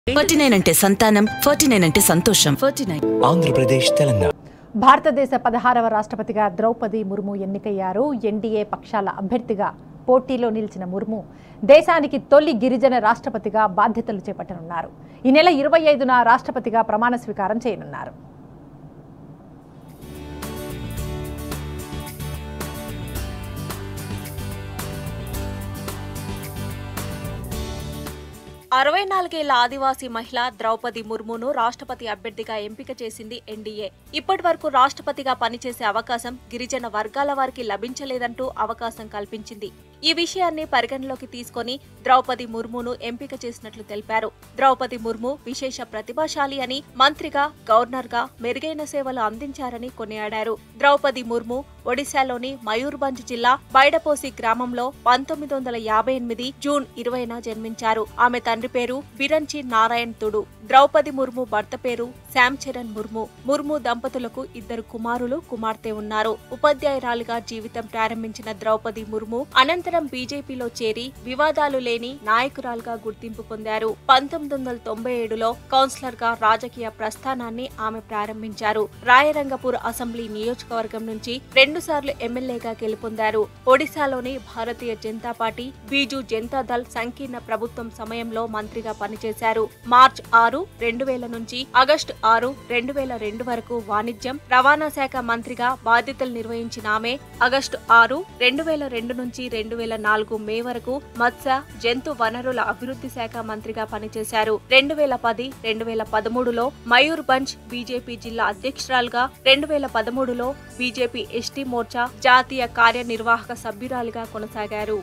forty nine అంటే సంతానం forty nine అంటే సంతోషం ఫార్టీ నైన్ ఆంధ్రప్రదేశ్ తెలంగాణ భారతదేశ పదహారవ రాష్ట్రపతిగా ద్రౌపది ముర్ము ఎన్నికయ్యారు ఎన్డీఏ పక్షాల అభ్యర్థిగా పోటీలో నిలిచిన ముర్ము దేశానికి తొలి గిరిజన రాష్ట్రపతిగా బాధ్యతలు చేపట్టనున్నారు ఈ నెల ఇరవై ఐదున రాష్ట్రపతిగా ప్రమాణ స్వీకారం చేయనున్నారు అరవై నాలుగేళ్ల ఆదివాసీ మహిళ ద్రౌపది ముర్మును రాష్ట్రపతి అభ్యర్థిగా ఎంపిక చేసింది ఎన్డీఏ ఇప్పటి వరకు రాష్ట్రపతిగా పనిచేసే అవకాశం గిరిజన వర్గాల వారికి లభించలేదంటూ అవకాశం కల్పించింది ఈ విషయాన్ని పరిగణలోకి తీసుకొని ద్రౌపది ముర్మును ఎంపిక చేసినట్లు తెలిపారు ద్రౌపది ముర్ము విశేష ప్రతిభాశాలి అని మంత్రిగా గవర్నర్గా మెరుగైన సేవలు అందించారని కొనియాడారు ద్రౌపది ముర్ము ఒడిశాలోని మయూర్భంజ్ జిల్లా బైడపోసి గ్రామంలో పంతొమ్మిది వందల యాభై ఎనిమిది జూన్ ఇరవైన జన్మించారు ఆమె తండ్రి పేరు బిరంచి నారాయణ్ తుడు ద్రౌపది ముర్ము భర్త పేరు శ్యామ్ చరణ్ ముర్ము ముర్ము దంపతులకు ఇద్దరు కుమారులు కుమార్తె ఉన్నారు ఉపాధ్యాయురాలుగా జీవితం ప్రారంభించిన ద్రౌపది ముర్ము అనంతరం బీజేపీలో చేరి వివాదాలు లేని నాయకురాలుగా గుర్తింపు పొందారు పంతొమ్మిది వందల తొంభై ఏడులో కౌన్సిలర్ గా రాజకీయ ప్రస్థానాన్ని ఆమె ప్రారంభించారు రాయరంగపూర్ అసెంబ్లీ నియోజకవర్గం నుంచి రెండుసార్లు ఎమ్మెల్యేగా గెలుపొందారు ఒడిశాలోని భారతీయ జనతా పార్టీ బీజు జనతా దళ్ సంకీర్ణ ప్రభుత్వం సమయంలో మంత్రిగా పనిచేశారు మార్చ్ ఆరు రెండు వేల నుంచి ఆగస్టు ఆరు రెండు వేల రెండు వరకు వాణిజ్యం రవాణా శాఖ మంత్రిగా బాధ్యతలు నిర్వహించిన ఆమె ఆగస్టు ఆరు రెండు వేల రెండు నుంచి రెండు వేల నాలుగు మే వరకు మత్స్య జంతు వనరుల అభివృద్ధి శాఖ మంత్రిగా పనిచేశారు రెండు వేల పది రెండు వేల పదమూడులో మయూర్భంజ్ బీజేపీ జిల్లా అధ్యక్షురాలుగా రెండు వేల పదమూడులో బీజేపీ ఎస్టీ మోర్చా జాతీయ కార్యనిర్వాహక సభ్యురాలిగా కొనసాగారు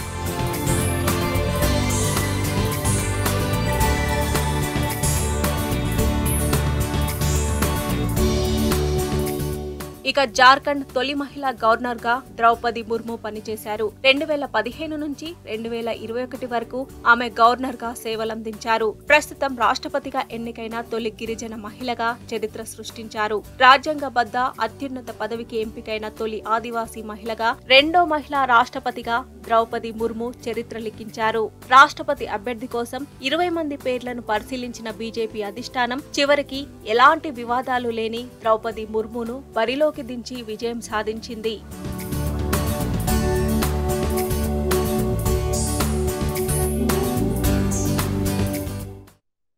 ఇక జార్ఖండ్ తొలి మహిళా గవర్నర్ గా ద్రౌపది ముర్ము పనిచేశారు రెండు వేల పదిహేను నుంచి రెండు వేల ఇరవై ఒకటి వరకు ఆమె గవర్నర్ గా సేవలందించారు ప్రస్తుతం రాష్ట్రపతిగా ఎన్నికైన తొలి గిరిజన మహిళగా చరిత్ర సృష్టించారు రాజ్యాంగబద్ధ అత్యున్నత పదవికి ఎంపికైన తొలి ఆదివాసీ మహిళగా రెండో మహిళా రాష్ట్రపతిగా ద్రౌపది ముర్ము చరిత్ర లిఖించారు రాష్ట్రపతి అభ్యర్థి కోసం ఇరవై మంది పేర్లను పరిశీలించిన బీజేపీ అధిష్టానం చివరికి ఎలాంటి వివాదాలు లేని ద్రౌపది ముర్మును బరిలోకి దించి విజయం సాధించింది